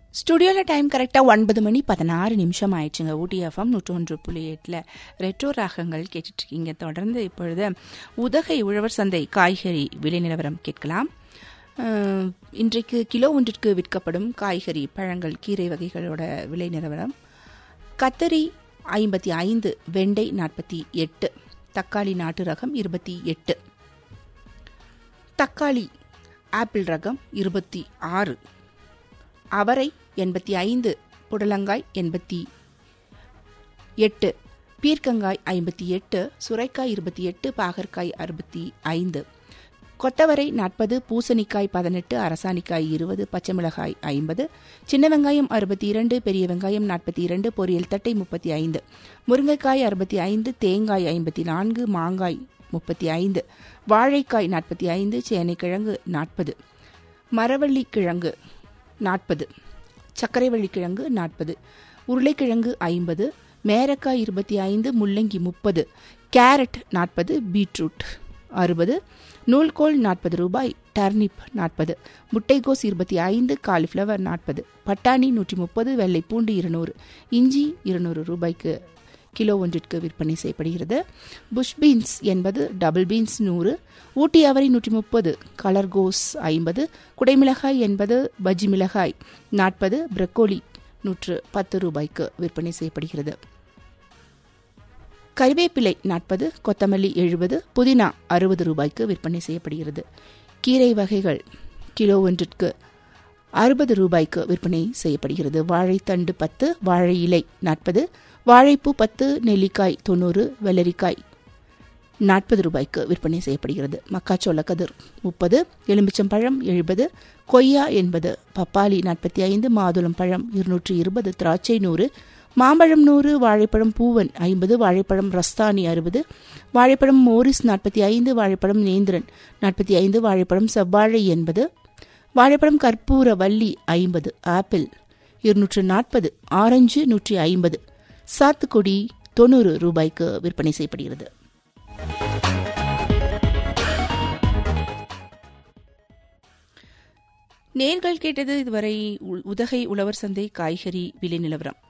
ஸ்டுடியோவில் டைம் கரெக்டாக ஒன்பது மணி பதினாறு நிமிஷம் ஆயிடுச்சுங்க ஊட்டி எஃப்எம் நூற்றி ஒன்று புள்ளி எட்டில் ரெட்ரோ ராகங்கள் கேட்டுட்ருக்கீங்க தொடர்ந்து இப்பொழுது உதகை உழவர் சந்தை காய்கறி விலை நிலவரம் கேட்கலாம் அஹ், இன்றைக்கு கிலோ ஒன்றிற்கு விற்கப்படும் காய்கறி பழங்கள் கீரை வகைகளோட விலை நிலவரம் கத்தரி ஐம்பத்தி ஐந்து வெண்டை நாற்பத்தி எட்டு தக்காளி நாட்டு ரகம் இருபத்தி எட்டு தக்காளி ஆப்பிள் ரகம் இருபத்தி ஆறு அவரை எண்பத்தி ஐந்து புடலங்காய் எண்பத்தி எட்டு பீர்க்கங்காய் ஐம்பத்தி எட்டு சுரைக்காய் இருபத்தி எட்டு பாகற்காய் அறுபத்தி ஐந்து கொத்தவரை நாற்பது பூசணிக்காய் பதினெட்டு அரசாணிக்காய் இருபது பச்சை மிளகாய் ஐம்பது சின்ன வெங்காயம் அறுபத்தி இரண்டு பெரிய வெங்காயம் நாற்பத்தி இரண்டு பொரியல் தட்டை முப்பத்தி ஐந்து முருங்கைக்காய் அறுபத்தி ஐந்து தேங்காய் ஐம்பத்தி நான்கு மாங்காய் முப்பத்தி ஐந்து வாழைக்காய் நாற்பத்தி ஐந்து சேனைக்கிழங்கு நாற்பது மரவள்ளி கிழங்கு நாற்பது சர்க்கரைவள்ளி கிழங்கு நாற்பது உருளைக்கிழங்கு ஐம்பது மேரக்காய் இருபத்தி ஐந்து முள்ளங்கி முப்பது கேரட் நாற்பது பீட்ரூட் அறுபது நூல்கோல் நாற்பது ரூபாய் டர்னிப் நாற்பது முட்டைகோஸ் இருபத்தி ஐந்து காலிஃப்ளவர் நாற்பது பட்டாணி நூற்றி முப்பது வெள்ளை பூண்டு இருநூறு இஞ்சி இருநூறு ரூபாய்க்கு கிலோ ஒன்றிற்கு விற்பனை செய்யப்படுகிறது புஷ் பீன்ஸ் என்பது டபுள் பீன்ஸ் நூறு ஊட்டி அவரை நூற்றி முப்பது கலர்கோஸ் ஐம்பது குடைமிளகாய் என்பது பஜ்ஜி மிளகாய் நாற்பது பிரக்கோலி நூற்று பத்து ரூபாய்க்கு விற்பனை செய்யப்படுகிறது கறிவேப்பிலை நாற்பது கொத்தமல்லி எழுபது புதினா அறுபது ரூபாய்க்கு விற்பனை செய்யப்படுகிறது கீரை வகைகள் கிலோ ஒன்றிற்கு அறுபது ரூபாய்க்கு விற்பனை செய்யப்படுகிறது வாழைத்தண்டு பத்து வாழை இலை நாற்பது வாழைப்பூ பத்து நெல்லிக்காய் தொண்ணூறு வெள்ளரிக்காய் நாற்பது ரூபாய்க்கு விற்பனை செய்யப்படுகிறது மக்காச்சோள கதிர் முப்பது எலுமிச்சம்பழம் எழுபது கொய்யா என்பது பப்பாளி நாற்பத்தி ஐந்து மாதுளம் பழம் இருநூற்றி இருபது திராட்சை நூறு மாம்பழம் நூறு வாழைப்பழம் பூவன் ஐம்பது வாழைப்பழம் ரஸ்தானி அறுபது வாழைப்பழம் மோரிஸ் நாற்பத்தி ஐந்து வாழைப்பழம் நேந்திரன் நாற்பத்தி ஐந்து வாழைப்பழம் செவ்வாழை எண்பது வாழைப்பழம் கற்பூர வள்ளி ஐம்பது ஆப்பிள் இருநூற்று நாற்பது ஆரஞ்சு நூற்றி ஐம்பது சாத்துக்குடி தொண்ணூறு ரூபாய்க்கு விற்பனை செய்யப்படுகிறது நேர்கள் கேட்டது இதுவரை உ- உதகை உழவர் சந்தை காய்கறி விலை நிலவரம்